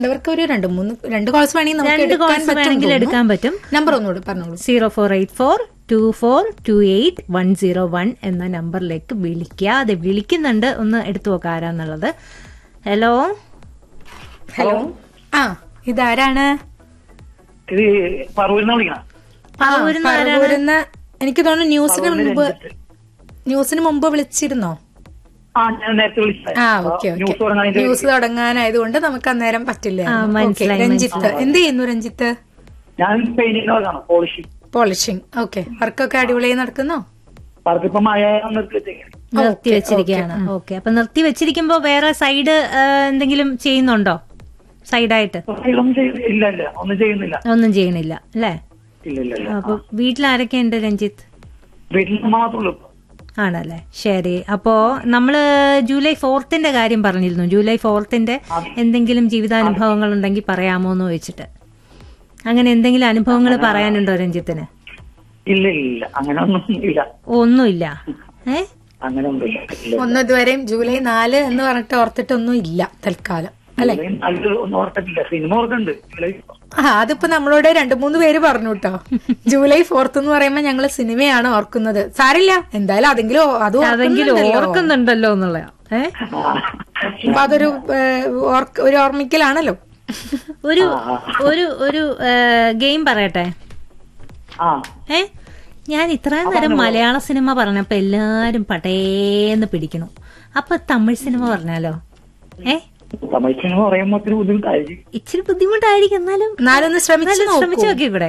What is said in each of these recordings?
അവർക്ക് ഒരു രണ്ട് മൂന്ന് രണ്ട് കോൾസ് വേണമെങ്കിൽ നമുക്ക് രണ്ട് എടുക്കാൻ കോൾസ് വേണമെങ്കിൽ എടുക്കാൻ പറ്റും നമ്പർ ഒന്നുകൂടി പറഞ്ഞോളൂ zero four eight four two four two eight one zero one എന്ന നമ്പറിലേക്ക് വിളിക്കുക അത് വിളിക്കുന്നുണ്ട് ഒന്ന് എടുത്തു നോക്കാം ആരാന്നുള്ളത് ഹലോ ഹലോ ആ ഇതാരാണ് ഇത് പറവൂരിന്ന് വിളിക്കണം ആ, പറവൂരിന്ന് ആരാണ്? പറവൂരിന്ന് എനിക്ക് തോന്നുന്നു ന്യൂസിന് മുമ്പ് ന്യൂസിന് മുമ്പ് വിളിച്ചിരുന്നോ ആ ഞാൻ നേരത്തെ വിളിച്ചത് ആ ഓക്കെ ന്യൂസ് തുടങ്ങാൻ ഓക്കെ ന്യൂസ് തുടങ്ങാനായതുകൊണ്ട് നമുക്ക് അന്നേരം പറ്റില്ല ആ, മനസ്സിലായി, രഞ്ജിത്ത് എന്ത് ചെയ്യുന്നു രഞ്ജിത്ത് ഞാൻ പെയിന്റിംഗ് വർക്കാണ് പോളിഷിംഗ് പോളിഷിംഗ് ഓക്കെ വർക്കൊക്കെ അടിപൊളിയായി നടക്കുന്നോ വർക്ക് ഇപ്പൊ മഴ നിർത്തിയിട്ടേക്കാണ് നിർത്തി വെച്ചിരിക്കുകയാണ് ഓക്കെ അപ്പൊ നിർത്തി വെച്ചിരിക്കുമ്പോ വേറെ സൈഡ് എന്തെങ്കിലും ചെയ്യുന്നുണ്ടോ സൈഡായിട്ട് ഒന്നും ചെയ്യു- ഇല്ല ഇല്ല ഒന്നും ചെയ്യുന്നില്ല ഒന്നും ചെയ്യണില്ല അല്ലേ ഇല്ല ഇല്ല ഇല്ല അപ്പൊ വീട്ടിൽ ആരൊക്കെ ഉണ്ട് രഞ്ജിത്ത് വീട്ടിൽ അമ്മ മാത്രമേ ഉള്ളൂ ഇപ്പൊ. ആണല്ലേ ശരി അപ്പോ നമ്മള് ജൂലൈ ഫോർത്തിന്റെ കാര്യം പറഞ്ഞിരുന്നു ജൂലൈ ഫോർത്തിന്റെ എന്തെങ്കിലും ജീവിതാനുഭവങ്ങൾ ഉണ്ടെങ്കിൽ പറയാമോ എന്ന് ചോദിച്ചിട്ട് അങ്ങനെ എന്തെങ്കിലും അനുഭവങ്ങൾ പറയാനുണ്ടോ രഞ്ജിത്തിന് ഇല്ല ഇല്ല ഇല്ല അങ്ങനെ ഒന്നും ഇല്ല ഒന്നുമില്ല ഏ അങ്ങനെ ഒന്നും ഇല്ല ഇല്ല ഒന്നും ഇതുവരെയും ജൂലൈ നാല് എന്ന് പറഞ്ഞിട്ട് ഓർത്തിട്ടൊന്നും ഇല്ല തൽക്കാലം അല്ലെ അത് ഒന്നും ഓർത്തിട്ടില്ല സിനിമ ഓർക്കുന്നുണ്ട് ഇല്ല, ആ അതിപ്പോ നമ്മളോട് രണ്ടു മൂന്ന് പേര് പറഞ്ഞു കേട്ടോ ജൂലൈ ഫോർത്ത് എന്ന് പറയുമ്പോ ഞങ്ങള് സിനിമയാണ് ഓർക്കുന്നത് സാരില്ല എന്തായാലും അതെങ്കിലും അത് അതെങ്കിലും ഓർക്കുന്നുണ്ടല്ലോ. ഓർക്കുന്നുണ്ടല്ലോ എന്നുള്ള ഏ അപ്പൊ അതൊരു ഏഹ്, ഓർക്ക്- ഒരു ഓർമ്മിക്കലാണല്ലോ ഒരു ഒരു ഒരു ഗെയിം പറയട്ടെ ആ ഏ ഞാൻ ഇത്രയും നേരം മലയാള സിനിമ പറഞ്ഞപ്പോ എല്ലാരും പടേന്ന് പിടിക്കണു അപ്പൊ തമിഴ് സിനിമ പറഞ്ഞാലോ ഏ തമിഴ് സിനിമ പറയുമ്പോ ഒത്തിരി ബുദ്ധിമുട്ടായിരിക്കും ഇച്ചിരി ബുദ്ധിമുട്ടായിരിക്കും എന്നാലും എന്നാലൊന്ന് ശ്രമിച്ചു എന്നാലും ശ്രമിച്ചു നോക്കി ഇവിടെ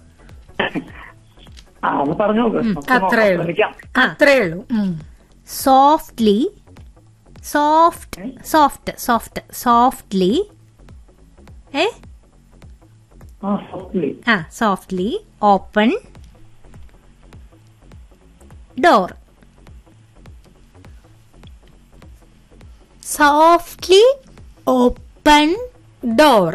ആ ഒന്ന് പറഞ്ഞു നോക്ക് നമുക്ക് അത്രേ നോക്കാം, ഉള്ളൂ. ശ്രമിക്കാം അത്രേ ഉള്ളൂ ഉം. Softly soft soft soft softly ഏ ആ softly. ആ softly open door softly open door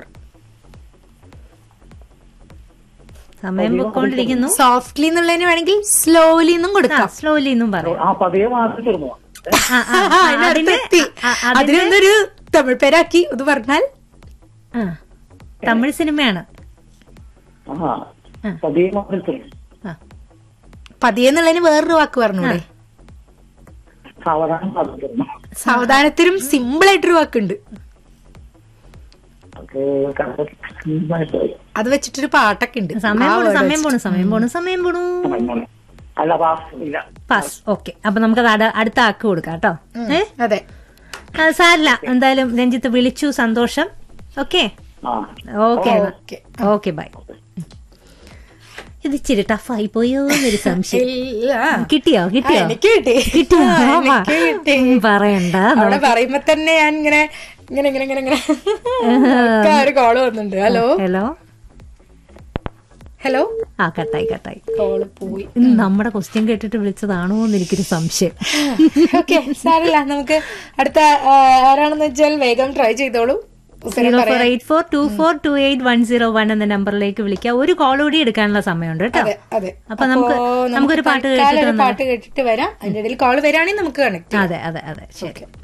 സമയം പൊക്കോണ്ടിരിക്കുന്നു സോഫ്റ്റ്ലി എന്നുള്ളതിന് വേണമെങ്കിൽ സ്ലോലി എന്നും കൊടുക്കാം സ്ലോലി എന്നും പറയാം ആ പതിയെ മാറി തീർന്നു ആ, ആ, ആ, ആ, അതിനടുത്ത് അതിന്റെ- എത്തി. ആ, അതിന്റെ- അതിനൊന്നൊരു തമിഴ് പേരാക്കി ഇത് പറഞ്ഞാൽ ആ, തമിഴ് സിനിമയാണ് ആ പതിയെ മാറി തീർന്നു ആ, പതിയെ എന്നുള്ളതിന് വേറൊരു വാക്ക് പറഞ്ഞൂടെ സാവധാനം മാറി തീർന്നു സാവധാനത്തിനും സിമ്പിൾ ആയിട്ടൊരു വാക്കുണ്ട് അത് കറക്റ്റ് അത് വെച്ചിട്ടൊരു പാട്ടൊക്കെ ഉണ്ട് സമയം ആ പോണു word സമയം പോണു സമയം പോണു സമയം പോണു അല്ല പാസ് ഇല്ല പാസ് ഓക്കെ അപ്പൊ നമുക്കത് അട- അടുത്ത ആക്ക് കൊടുക്കാം കേട്ടോ ഏ അതെ ആ, സാരില്ല എന്തായാലും രഞ്ജിത്ത് വിളിച്ചു സന്തോഷം ഓക്കെ ആ ഓക്കെ ഓക്കെ ഓക്കെ ബൈ ഇത് ഇച്ചിരി ടഫായി പോയോ എന്നൊരു സംശയം ഇല്ല കിട്ടിയോ ആ, കിട്ടിയോ എനിക്ക് കിട്ടി കിട്ടിയോ ആ, ആമാ. എനിക്ക് കിട്ടി ഉം, പറയണ്ട അവിടെ പറയുമ്പോ തന്നെ ഞാൻ ഇങ്ങനെ ഇങ്ങനെ ഇങ്ങനെ ഇങ്ങനെ ഇങ്ങനെ ഒക്കെ ഒരു കോള് വന്നിട്ടുണ്ട് ഹലോ ഹലോ ഹലോ ആ കട്ടായി കട്ടായി കോള് പോയി ഇന്ന് നമ്മുടെ ക്വസ്റ്റ്യൻ കേട്ടിട്ട് വിളിച്ചതാണോ എന്ന് എനിക്കൊരു സംശയം ഓക്കെ സാരല്ല നമുക്ക് അടുത്ത ആ, ആരാണെന്ന് വെച്ചാൽ വേഗം ട്രൈ ചെയ്തോളൂ ഉത്തരം സീറോ ഫോർ പറയാൻ eight four two four two eight one zero one എന്ന നമ്പറിലേക്ക് വിളിക്കുക ഒരു കോൾ കൂടി എടുക്കാനുള്ള സമയമുണ്ട് കേട്ടോ അതെ അതെ അപ്പൊ നമുക്ക് നമുക്കൊരു പാട്ട് തൽക്കാലം കേട്ടിട്ട് ഒരു വന്നാലോ? പാട്ട് കേട്ടിട്ട് വരാം അതിന്റെ ഇടയിൽ കോള് വരാണെങ്കിൽ നമുക്ക് കണക്ട് അതെ അതെ അതെ ശരി